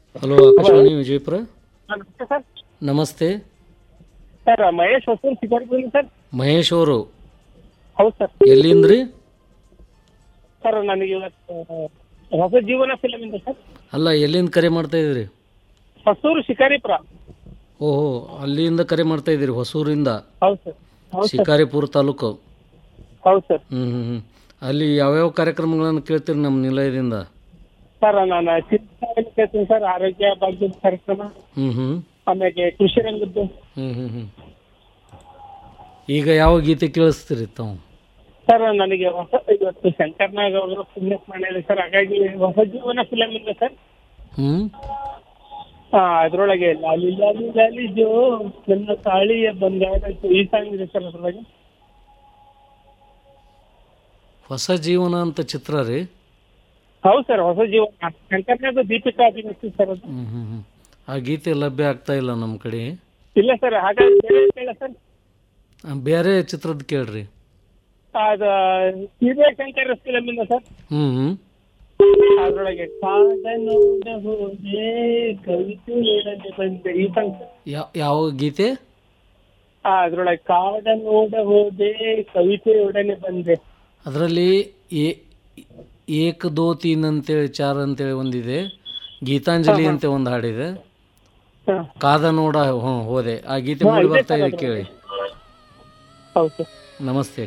hello Akashvani Vijayapura ನಮಸ್ತೆ sir ನಮಸ್ತೆ sir Mahesh Hosur ಸಿಗರ್ಬಿ ಸರ್ ಮಹೇಶ್ ಅವರು ಹೌದು ಸರ್ ಎಲ್ಲಿಂದ್ರಿ ಸರ್ ನನಗೆ ಇವತ್ತು ಹೊಸ ಜೀವನ ಫಿಲಮ್ ಇಂದ ಸರ್ ಅಲ್ಲ ಎಲ್ಲಿಂದ ಕರೆ ಮಾಡ್ತಾ ಇದ್ದೀರಿ ಹೊಸೂರು ಶಿಕಾರಿಪುರ ಓಹೋ ಅಲ್ಲಿಂದ ಕರೆ ಮಾಡ್ತಾ ಇದ್ದೀರಿ ಹೊಸೂರಿಂದ ಹೌದು ಸರ್ ಹೌದು ಸರ್ ಶಿಕಾರಿಪುರ ತಾಲೂಕು ಹೌದು ಸರ್ ಹ್ಞೂ ಹ್ಞೂ ಹ್ಞೂ ಅಲ್ಲಿ ಯಾವ್ಯಾವ ಕಾರ್ಯಕ್ರಮಗಳನ್ನು ಕೇಳ್ತೀರಿ ನಮ್ಮ ನಿಲಯದಿಂದ ಸರ್ ನಾನು ಚಿತ್ರ ಕೇಳ್ತೀನಿ ಸರ್ ಆರೋಗ್ಯ ಭಾಗ್ಯದ ಕಾರ್ಯಕ್ರಮ ಹ್ಞೂ ಹ್ಞೂ ಆಮೇಲೆ ಕೃಷಿ ರಂಗದ್ದು ಹ್ಞೂ ಹ್ಞೂ ಹ್ಞೂ ಈಗ ಯಾವ ಗೀತೆ ಕೇಳಿಸ್ತೀರಿ ತಾವು ಸರ್ ನನಗೆ ಹೊಸ ಇವತ್ತು ಶಂಕರ್ನಾಗ್ ಅವರು ಪುಣ್ಯಸ್ಮರಣೆ ಸರ್ ಹಾಗಾಗಿ ಹೊಸ ಜೀವನ ಫಿಲಮ್ ಇಂದ ಸರ್ ಹ್ಞೂ ಹಾ ಅದ್ರೊಳಗೆ ಲಾಲಿ ಲಾಲಿ ಲಾಲಿ ಜೋ ನನ್ನ ತಾಳಿಯ ಬಂಗಾರ ಅಂತ ಈ ಸಾಂಗ್ ಇದೆ ಸರ್ ಅದ್ರೊಳಗೆ ಹೊಸ ಜೀವನ ಅಂತ ಚಿತ್ರ ರೀ ಹೌದು ಸರ್ ಹೊಸ ಜೀವನ ಶಂಕರ್ನಾಗ್ ದೀಪಿಕಾ ಅಭಿನಯಿಸ್ತೀವಿ ಸರ್ ಅದು ಹ್ಞೂ ಹ್ಞೂ ಹ್ಞೂ ಆ ಗೀತೆ ಲಭ್ಯ ಆಗ್ತಾ ಇಲ್ಲ ನಮ್ಮ ಕಡೆ ಇಲ್ಲ ಸರ್ ಹಾಗಾಗಿ ಬೇರೆ ಕೇಳ ಸರ್ ಆ, ಬೇರೆ ಚಿತ್ರದ ಕೇಳ್ರಿ ಅದ ಹಿರಿಯ ಶಂಕರ ಫಿಲಮ್ ಇಂದ ಸರ್ ಹ್ಞೂ ಹ್ಞೂ ಅದ್ರೊಳಗೆ ಕಾಡನೋಡ ಹೋದೆ ಕವಿತೆ ಹೇಳದೆ ಬಂದೆ ಈ ಸಾಂಗ್ ಸರ್ ಯಾವ ಯಾವ ಗೀತೆ ಆ, ಅದ್ರೊಳಗೆ ಕಾಡ ನೋಡ ಹೋದೆ ಕವಿತೆ ಒಡನೆ ಬಂದೆ ಅದರಲ್ಲಿ ಏಕ್ ದೋ ತೀನ್ ಅಂತೇಳಿ ಚಾರ್ ಅಂತೇಳಿ ಒಂದಿದೆ ಗೀತಾಂಜಲಿ ಅಂತ ಒಂದು ಹಾಡಿದೆ ಹಾ, ಕಾದ ನೋಡ ಹ್ಞೂ ಹೋದೆ ಆ ಗೀತೆ ಮೂಡಿ ಬರ್ತಾ ಇದೆ ಕೇಳಿ ಹೌದು ಸರ್ ನಮಸ್ತೆ